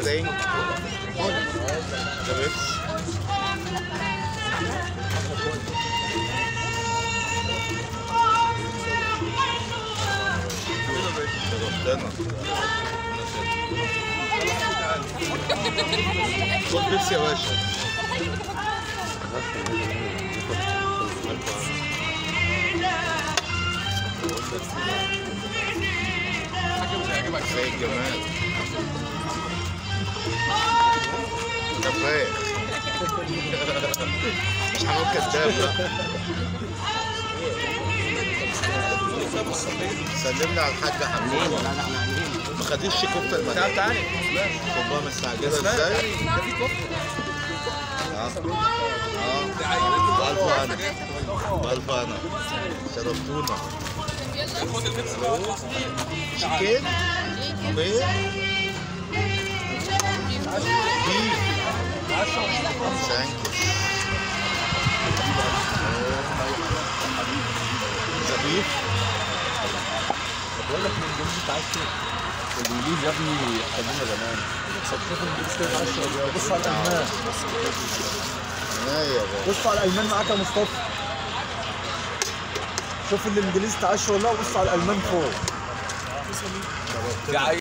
درينك ده بيبس ربنا خد بيبسي يا باشا زي الجمال نفاخ مش هنقول كداب لا سلمنا على الحاج حمدين ما خديش كفته المدام تعالى كوبا مستعجله ازاي؟ اه اه بألف انا بألف انا شرفتونا شيكين بيض بيف ثانك زبيب بقول لك من الانجليزي انت عايز ايه؟ الانجليزي يا ابني خلينا زمان شوف الانجليزي كده عايز ايه؟ بص على الالمان يا باشا بص على الالمان معاك يا مصطفى شوف الانجليزي تعاش ولا بص على الالمان فوق